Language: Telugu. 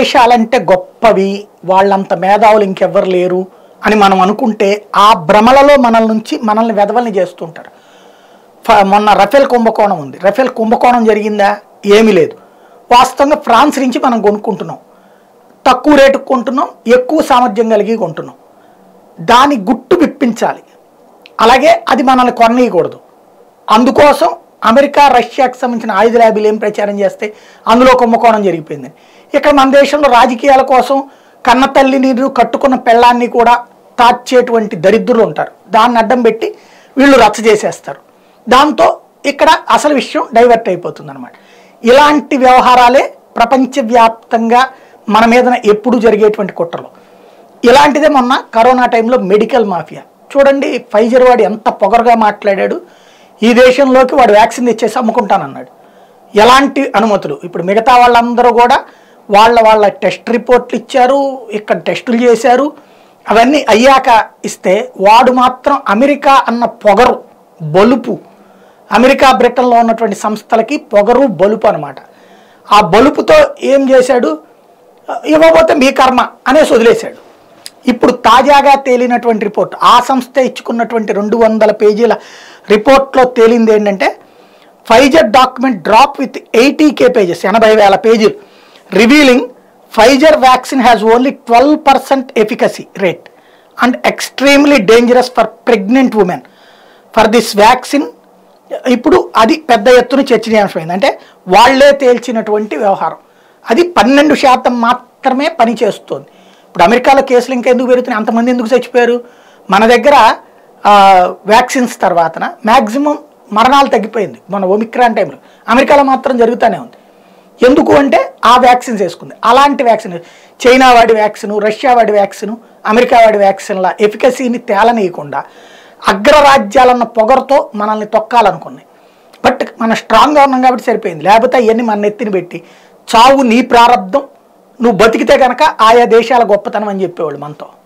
దేశాలంటే గొప్పవి వాళ్ళంత మేధావులు ఇంకెవ్వరు లేరు అని మనం అనుకుంటే ఆ భ్రమలలో మనల్ నుంచి మనల్ని వెధవల్ని చేస్తుంటారు ఫ- మొన్న రఫేల్ కుంభకోణం ఉంది రఫేల్ కుంభకోణం జరిగిందా ఏమీ లేదు వాస్తవంగా ఫ్రాన్స్ నుంచి మనం కొనుక్కుంటున్నాం తక్కువ రేటుకు కొంటున్నాం ఎక్కువ సామర్థ్యం కలిగి కొంటున్నాం దాని గుట్టు విప్పించాలి అలాగే అది మనల్ని కొననీయకూడదు అందుకోసం అమెరికా రష్యాకి సంబంధించిన ఆయుధ ల్యాబీలు ఏం ప్రచారం చేస్తే అందులో కుంభకోణం జరిగిపోయింది ఇక్కడ మన దేశంలో రాజకీయాల కోసం కన్న తల్లిని కట్టుకున్న పెళ్ళాన్ని కూడా తాచేటువంటి దరిద్రులు ఉంటారు దాన్ని అడ్డం పెట్టి వీళ్ళు రచ్చ చేసేస్తారు దాంతో ఇక్కడ అసలు విషయం డైవర్ట్ అయిపోతుంది అనమాట ఇలాంటి వ్యవహారాలే ప్రపంచవ్యాప్తంగా మన మీదన ఎప్పుడు జరిగేటువంటి కుట్రలు ఇలాంటిదే మొన్న కరోనా టైంలో మెడికల్ మాఫియా చూడండి ఫైజర్ వాడు ఎంత పొగరుగా మాట్లాడాడు ఈ దేశంలోకి వాడు వ్యాక్సిన్ తెచ్చేసి అమ్ముకుంటానన్నాడు ఎలాంటి అనుమతులు ఇప్పుడు మిగతా వాళ్ళందరూ కూడా వాళ్ళ వాళ్ళ టెస్ట్ రిపోర్ట్లు ఇచ్చారు ఇక్కడ టెస్టులు చేశారు అవన్నీ అయ్యాక ఇస్తే వాడు మాత్రం అమెరికా అన్న పొగరు బలుపు అమెరికా బ్రిటన్లో ఉన్నటువంటి సంస్థలకి పొగరు బలుపు అనమాట ఆ బలుపుతో ఏం చేశాడు ఇవ్వబోతే మీ కర్మ అనేసి వదిలేశాడు ఇప్పుడు తాజాగా తేలినటువంటి రిపోర్ట్ ఆ సంస్థ ఇచ్చుకున్నటువంటి రెండు వందల పేజీల రిపోర్ట్లో తేలింది ఏంటంటే Pfizer document drop with eighty K pages ఎనభై వేల పేజీలు revealing Pfizer vaccine has only twelve percent efficacy rate and extremely dangerous for pregnant women for this vaccine ఇప్పుడు అది పెద్ద ఎత్తున చర్చనీయాంశమైంది అంటే వాళ్ళే తేల్చినటువంటి వ్యవహారం అది పన్నెండు శాతం మాత్రమే పనిచేస్తుంది ఇప్పుడు అమెరికాలో కేసులు ఇంకా ఎందుకు పెరుగుతున్నాయి అంతమంది ఎందుకు చచ్చిపోయారు మన దగ్గర వ్యాక్సిన్స్ తర్వాతన మ్యాక్సిమం మరణాలు తగ్గిపోయింది మన ఒమిక్రాన్ టైంలో అమెరికాలో మాత్రం జరుగుతూనే ఉంది ఎందుకు అంటే ఆ వ్యాక్సిన్స్ వేసుకుంది అలాంటి వ్యాక్సిన్ చైనా వాడి వ్యాక్సిన్ రష్యా వాడి వ్యాక్సిన్ అమెరికా వాడి వ్యాక్సిన్ల ఎఫికసీని తేలనీయకుండా అగ్రరాజ్యాలన్న పొగరుతో మనల్ని తొక్కాలనుకున్నాయి బట్ మనం స్ట్రాంగ్గా ఉన్నాం కాబట్టి సరిపోయింది లేకపోతే అవన్నీ మన నెత్తిని పెట్టి చావు నీ ప్రారంధం నువ్వు బతికితే కనుక ఆయా దేశాల గొప్పతనం అని చెప్పేవాళ్ళు మనతో